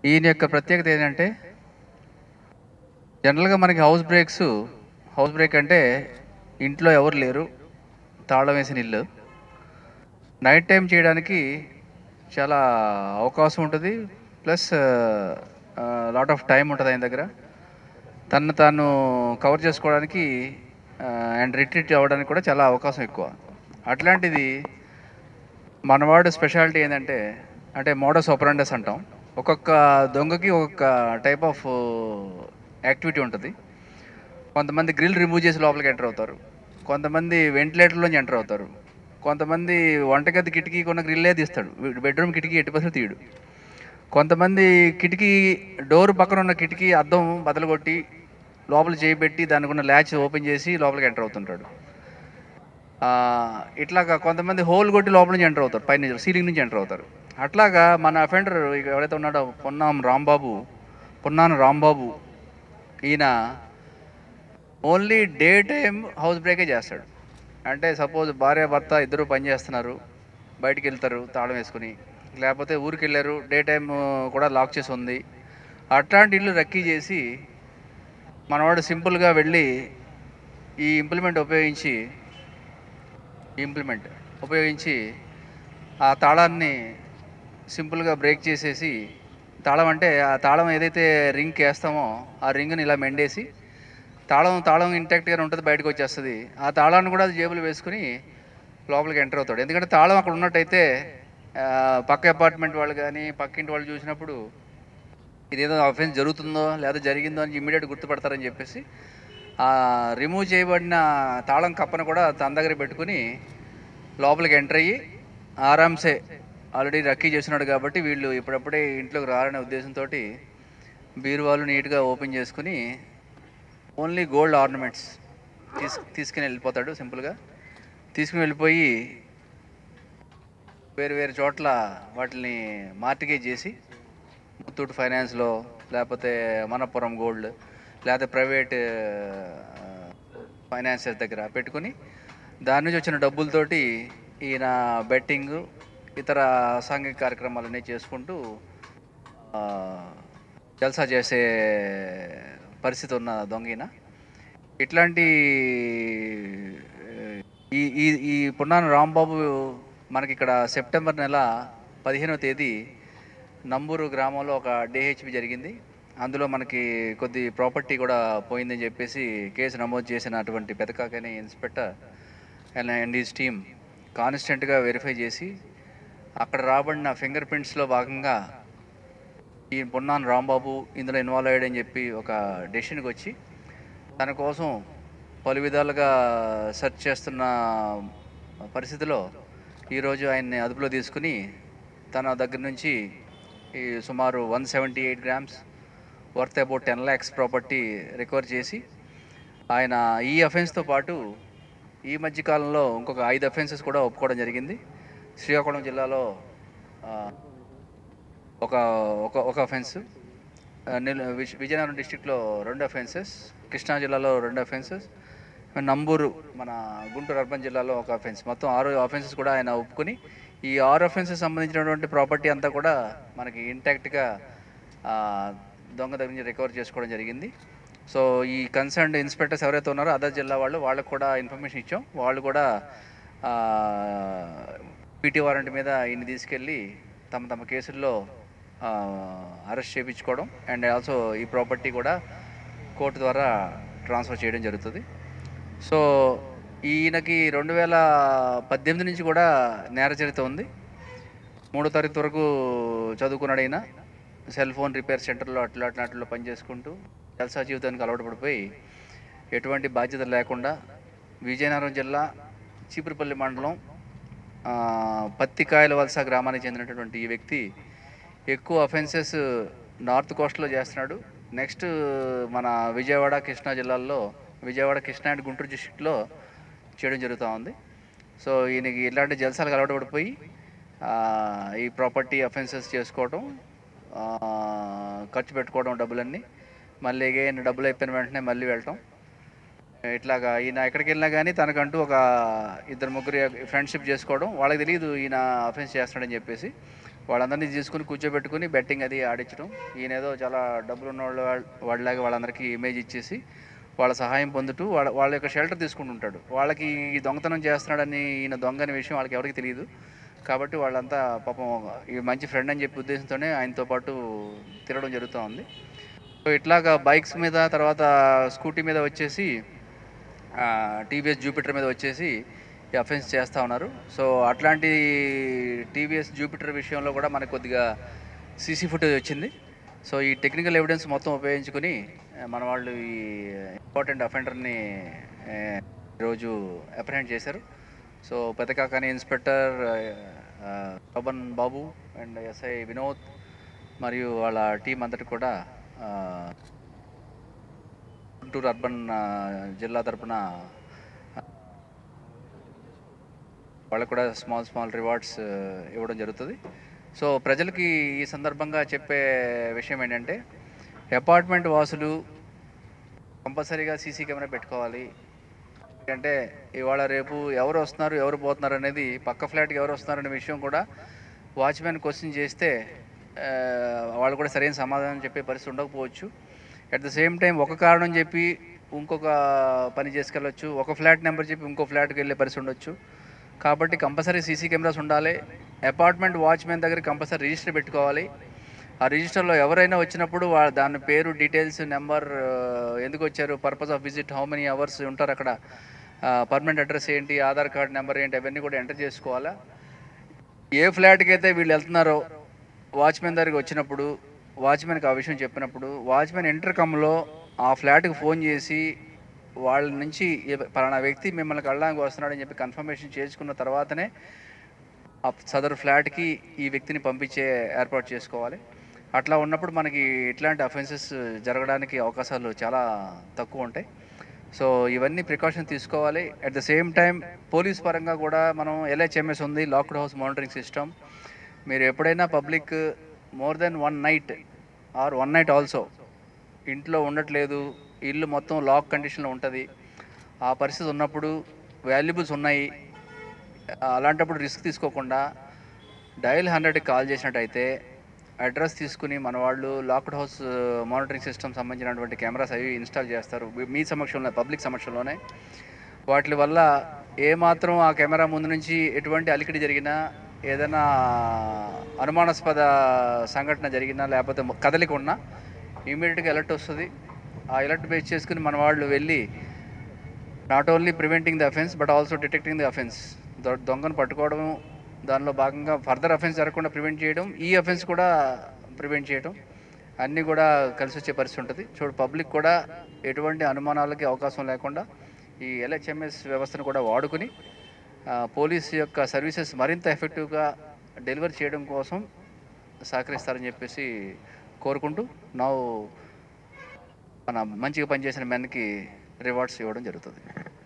ఈయన యొక్క ప్రత్యేకత ఏంటంటే జనరల్గా మనకి హౌస్ బ్రేక్స్ హౌస్ బ్రేక్ అంటే ఇంట్లో ఎవరు లేరు తాళం వేసిన ఇల్లు నైట్ టైం చేయడానికి చాలా అవకాశం ఉంటుంది ప్లస్ లాట్ ఆఫ్ టైం ఉంటుంది ఆయన దగ్గర తను తాను కవర్ చేసుకోవడానికి అండ్ రిట్రీట్ అవ్వడానికి కూడా చాలా అవకాశం ఎక్కువ అట్లాంటిది మనవాడు స్పెషాలిటీ ఏంటంటే అంటే మోడస్ ఆపరాండస్ అంటాం ఒక్కొక్క దొంగకి ఒక్కొక్క టైప్ ఆఫ్ యాక్టివిటీ ఉంటుంది కొంతమంది గ్రిల్ రిమూవ్ చేసి లోపలికి ఎంటర్ అవుతారు కొంతమంది వెంటిలేటర్లోంచి ఎంటర్ అవుతారు కొంతమంది వంటగది కిటికీ కొన్న గ్రిల్లే తీస్తాడు బెడ్రూమ్ కిటికీ ఎట్టి పర్సెంట్ తీయడు కొంతమంది కిటికీ డోర్ పక్కన ఉన్న కిటికీ అద్దం బదలగొట్టి లోపల చేయి పెట్టి దానికి ఉన్న ల్యాచ్ ఓపెన్ చేసి లోపలికి ఎంటర్ అవుతుంటాడు ఆ, ఇట్లాగా కొంతమంది హోల్ కొట్టి లోపల నుంచి ఎంటర్ అవుతారు పైన సీలింగ్ నుంచి ఎంటర్ అవుతారు అట్లాగా మన అఫెండర్ ఎవరైతే ఉన్నాడో పొన్నాం రాంబాబు పొన్నాను రాంబాబు ఈయన ఓన్లీ డే టైం హౌస్ బ్రేకే చేస్తాడు అంటే సపోజ్ భార్య భర్త ఇద్దరు పని చేస్తున్నారు బయటికి వెళ్తారు తాళం వేసుకుని లేకపోతే ఊరికి వెళ్ళారు డే టైం కూడా లాక్ చేసి ఉంది అట్లాంటి ఇల్లు రక్కీ చేసి మనవాడు సింపుల్గా వెళ్ళి ఈ ఇంప్లిమెంట్ ఉపయోగించి ఈ ఇంప్లిమెంట్ ఉపయోగించి ఆ తాళాన్ని సింపుల్గా బ్రేక్ చేసేసి తాళం అంటే ఆ తాళం ఏదైతే రింగ్కి వేస్తామో ఆ రింగ్ని ఇలా మెండేసి తాళం తాళం ఇంటాక్ట్గా ఉంటుంది బయటకు వచ్చేస్తుంది ఆ తాళాన్ని కూడా అది జేబులు వేసుకుని లోపలికి ఎంటర్ అవుతాడు ఎందుకంటే తాళం అక్కడ ఉన్నట్టయితే ఆ, పక్క అపార్ట్మెంట్ వాళ్ళు కానీ పక్కింటి వాళ్ళు చూసినప్పుడు ఇదేదో అఫెన్స్ జరుగుతుందో లేదా జరిగిందో అని ఇమ్మీడియట్ గుర్తుపడతారని చెప్పేసి ఆ రిమూవ్ చేయబడిన తాళం కప్పను కూడా తన దగ్గర పెట్టుకుని లోపలికి ఎంటర్ అయ్యి ఆరామ్సే ఆల్రెడీ రక్కీ చేస్తున్నాడు కాబట్టి వీళ్ళు ఇప్పుడప్పుడే ఇంట్లోకి రారనే ఉద్దేశంతో బీరువాలు నీట్గా ఓపెన్ చేసుకుని ఓన్లీ గోల్డ్ ఆర్నమెంట్స్ తీసు తీసుకుని వెళ్ళిపోతాడు సింపుల్గా తీసుకుని వెళ్ళిపోయి వేరు వేరు చోట్ల వాటిని మార్టిగేజ్ చేసి ముత్తూట్ ఫైనాన్స్లో లేకపోతే మనపురం గోల్డ్ లేకపోతే ప్రైవేట్ ఫైనాన్సర్స్ దగ్గర పెట్టుకుని దాని నుంచి వచ్చిన డబ్బులతోటి ఈయన బెట్టింగ్ ఇతర సాంఘిక కార్యక్రమాలన్నీ చేసుకుంటూ ఆ, జల్సా చేసే పరిస్థితి ఉన్న దొంగ ఇట్లాంటి ఈ ఈ ఈ పున్నాను రాంబాబు మనకి ఇక్కడ సెప్టెంబర్ నెల పదిహేనవ తేదీ నంబూరు గ్రామంలో ఒక డిహెచ్పి జరిగింది అందులో మనకి కొద్ది ప్రాపర్టీ కూడా పోయిందని చెప్పేసి కేసు నమోదు చేసినటువంటి Pedakakani inspector and and his team కాన్స్టెంట్గా వెరిఫై చేసి అక్కడ రాబడిన ఫింగర్ ప్రింట్స్లో భాగంగా ఈ పొన్నాను రాంబాబు ఇందులో ఇన్వాల్వ్ అయ్యాడని చెప్పి ఒక డెసిషన్కి వచ్చి తన కోసం పలు విధాలుగా సెర్చ్ చేస్తున్న పరిస్థితిలో ఈరోజు ఆయన్ని అదుపులో తీసుకుని తన దగ్గర నుంచి ఈ సుమారు one seventy eight grams worth about ten lakhs property recover చేసి ఆయన ఈ అఫెన్స్తో పాటు ఈ మధ్య కాలంలో ఇంకొక ఐదు అఫెన్సెస్ కూడా ఒప్పుకోవడం జరిగింది శ్రీకాకుళం జిల్లాలో ఆ, ఒక ఒక ఒక అఫెన్స్ విజయనగరం డిస్టిక్లో రెండు అఫెన్సెస్ కృష్ణా జిల్లాలో రెండు అఫెన్సెస్ నంబూరు మన గుంటూరు అర్బన్ జిల్లాలో ఒక అఫెన్స్ మొత్తం ఆరు అఫెన్సెస్ కూడా ఆయన ఒప్పుకొని ఈ ఆరు అఫెన్సెస్ సంబంధించినటువంటి ప్రాపర్టీ అంతా కూడా మనకి ఇంటాక్ట్గా దొంగ దగ్గర నుంచి రికవర్ చేసుకోవడం జరిగింది సో ఈ కన్సర్న్ ఇన్స్పెక్టర్స్ ఎవరైతే ఉన్నారో అదర్ జిల్లా వాళ్ళు వాళ్ళకు కూడా ఇన్ఫర్మేషన్ ఇచ్చాం వాళ్ళు కూడా పీటీ వారెంట్ మీద ఈయన్ని తీసుకెళ్ళి తమ తమ కేసుల్లో అరెస్ట్ చేయించుకోవడం అండ్ ఆల్సో ఈ ప్రాపర్టీ కూడా కోర్టు ద్వారా ట్రాన్స్ఫర్ చేయడం జరుగుతుంది సో ఈయనకి రెండు వేల పద్దెనిమిది నుంచి కూడా నేర చరిత్ర ఉంది మూడో తరగతి వరకు చదువుకున్నాడు ఈయన సెల్ ఫోన్ రిపేర్ సెంటర్లో అట్లా అట్లాంటిలో పనిచేసుకుంటూ జల్సా జీవితానికి అలవాటు పడిపోయి ఎటువంటి బాధ్యత లేకుండా విజయనగరం జిల్లా చీపురుపల్లి మండలం ఆ, పత్తికాయల వలస గ్రామానికి చెందినటువంటి ఈ వ్యక్తి ఎక్కువ అఫెన్సెస్ నార్త్ కోస్ట్లో చేస్తున్నాడు నెక్స్ట్ మన విజయవాడ కృష్ణా జిల్లాల్లో విజయవాడ కృష్ణా అండ్ గుంటూరు డిస్ట్రిక్ట్లో చేయడం జరుగుతూ ఉంది సో ఈయనకి ఇలాంటి జలసాలకు అలవాటు పడిపోయి ఆ, ఈ ప్రాపర్టీ అఫెన్సెస్ చేసుకోవడం ఆ, ఖర్చు పెట్టుకోవడం డబ్బులన్నీ మళ్ళీ అగైన్ డబ్బులు అయిపోయిన వెంటనే మళ్ళీ వెళ్ళటం ఇట్లాగా ఈయన ఎక్కడికి వెళ్ళినా కానీ తనకంటూ ఒక ఇద్దరు ముగ్గురు ఫ్రెండ్షిప్ చేసుకోవడం వాళ్ళకి తెలియదు ఈయన అఫెన్స్ చేస్తున్నాడని చెప్పేసి వాళ్ళందరినీ తీసుకుని కూర్చోబెట్టుకుని బెట్టింగ్ అది ఆడించడం ఈయన ఏదో చాలా డబ్బులు ఉన్న వాళ్ళు వాళ్ళలాగా వాళ్ళందరికీ ఇమేజ్ ఇచ్చేసి వాళ్ళ సహాయం పొందుతూ వాళ్ళ వాళ్ళ యొక్క షెల్టర్ తీసుకుంటుంటాడు వాళ్ళకి ఈ దొంగతనం చేస్తున్నాడని ఈయన దొంగ అనే విషయం వాళ్ళకి ఎవరికి తెలియదు కాబట్టి వాళ్ళంతా పాపం ఈ మంచి ఫ్రెండ్ అని చెప్పి ఉద్దేశంతోనే ఆయనతో పాటు తిరగడం జరుగుతూ ఉంది సో ఇట్లాగా బైక్స్ మీద తర్వాత స్కూటీ మీద వచ్చేసి టీవీఎస్ జూపిటర్ మీద వచ్చేసి ఈ అఫెన్స్ చేస్తూ ఉన్నారు సో అట్లాంటి టీవీఎస్ జూపిటర్ విషయంలో కూడా మనకు కొద్దిగా సీసీ ఫుటేజ్ వచ్చింది సో ఈ టెక్నికల్ ఎవిడెన్స్ మొత్తం ఉపయోగించుకొని ఆ, మన వాళ్ళు ఈ ఇంపార్టెంట్ అఫెండర్ని ఈరోజు అప్రహెండ్ చేశారు సో పెదకాకాని ఇన్స్పెక్టర్ ఆ, శోభన్ బాబు అండ్ ఎస్ఐ వినోద్ మరియు వాళ్ళ టీం అంతటి కూడా ఆ, గుంటూరు అర్బన్ ఆ, జిల్లా తరపున వాళ్ళకు కూడా స్మాల్ స్మాల్ రివార్డ్స్ ఇవ్వడం జరుగుతుంది సో ప్రజలకి ఈ సందర్భంగా చెప్పే విషయం ఏంటంటే అపార్ట్మెంట్ వాసులు కంపల్సరీగా సీసీ కెమెరా పెట్టుకోవాలి అంటే ఇవాళ రేపు ఎవరు వస్తున్నారు ఎవరు పోతున్నారు అనేది పక్క ఫ్లాట్కి ఎవరు వస్తున్నారు అనే విషయం కూడా వాచ్మెన్ క్వశ్చన్ చేస్తే ఆ, వాళ్ళు కూడా సరైన సమాధానం చెప్పే పరిస్థితి ఉండకపోవచ్చు అట్ ద సేమ్ టైం ఒక కారణం చెప్పి ఇంకొక పని చేసుకెళ్ళొచ్చు ఒక ఫ్లాట్ నెంబర్ చెప్పి ఇంకో ఫ్లాట్కి వెళ్ళే పరిస్థితి ఉండొచ్చు కాబట్టి కంపల్సరీ సీసీ కెమెరాస్ ఉండాలి అపార్ట్మెంట్ వాచ్మెన్ దగ్గర కంపల్సరీ రిజిస్టర్ పెట్టుకోవాలి ఆ రిజిస్టర్లో ఎవరైనా వచ్చినప్పుడు వా దాని పేరు డీటెయిల్స్ నెంబర్ ఎందుకు వచ్చారు purpose of visit how many hours ఉంటారు అక్కడ పర్మనెంట్ అడ్రస్ ఏంటి ఆధార్ కార్డ్ నెంబర్ ఏంటి అవన్నీ కూడా ఎంటర్ చేసుకోవాలా ఏ ఫ్లాట్కి అయితే వీళ్ళు వెళ్తున్నారో వాచ్మెన్ దగ్గరికి వచ్చినప్పుడు వాచ్మెన్కి ఆ విషయం చెప్పినప్పుడు వాచ్మెన్ ఇంటర్కమ్లో ఆ ఫ్లాట్కి ఫోన్ చేసి వాళ్ళ నుంచి ఏ- పలానా వ్యక్తి మిమ్మల్ని కళ్ళడానికి వస్తున్నాడని చెప్పి కన్ఫర్మేషన్ చేసుకున్న తర్వాతనే ఆ సదరు ఫ్లాట్కి ఈ వ్యక్తిని పంపించే ఏర్పాటు చేసుకోవాలి అట్లా ఉన్నప్పుడు మనకి ఇట్లాంటి అఫెన్సెస్ జరగడానికి అవకాశాలు చాలా తక్కువ ఉంటాయి సో ఇవన్నీ ప్రికాషన్ తీసుకోవాలి at the same time police పరంగా కూడా మనం ఎల్హెచ్ఎంఎస్ ఉంది లాక్డ్ హౌస్ మానిటరింగ్ సిస్టమ్ మీరు ఎప్పుడైనా public more than one night or one night also ఇంట్లో ఉండట్లేదు ఇల్లు మొత్తం లాక్ కండిషన్లో ఉంటుంది ఆ పరిస్థితి ఉన్నప్పుడు వాల్యుబుల్స్ ఉన్నాయి అలాంటప్పుడు రిస్క్ తీసుకోకుండా డయల్ హండ్రెడ్కి కాల్ చేసినట్టయితే అడ్రస్ తీసుకుని మన వాళ్ళు లాక్డ్ హౌస్ మానిటరింగ్ సిస్టమ్ సంబంధించినటువంటి కెమెరాస్ అవి ఇన్స్టాల్ చేస్తారు మీ- మీ సమక్షంలో పబ్లిక్ సమక్షంలోనే వాటి వల్ల ఏమాత్రం ఆ కెమెరా ముందు నుంచి ఎటువంటి అలికిడి జరిగినా ఏదైనా అనుమానాస్పద సంఘటన జరిగినా లేకపోతే కదలిక ఉన్నా ఇమీడియట్గా అలర్ట్ వస్తుంది ఆ అలర్ట్ బేస్ చేసుకుని మన వాళ్ళు వెళ్ళి not only preventing the offence but also detecting the offence దొంగను పట్టుకోవడం దానిలో భాగంగా ఫర్దర్ అఫెన్స్ జరగకుండా ప్రివెంట్ చేయడం ఈ అఫెన్స్ కూడా ప్రివెంట్ చేయడం అన్నీ కూడా కలిసి వచ్చే పరిస్థితి ఉంటుంది చూడు పబ్లిక్ కూడా ఎటువంటి అనుమానాలకి అవకాశం లేకుండా ఈ ఎల్హెచ్ఎంఎస్ వ్యవస్థను కూడా వాడుకుని ఆ, పోలీస్ యొక్క సర్వీసెస్ మరింత ఎఫెక్టివ్గా డెలివర్ చేయడం కోసం సహకరిస్తారని చెప్పేసి కోరుకుంటూ నా మన మంచిగా పనిచేసిన మెన్కి రివార్డ్స్ ఇవ్వడం జరుగుతుంది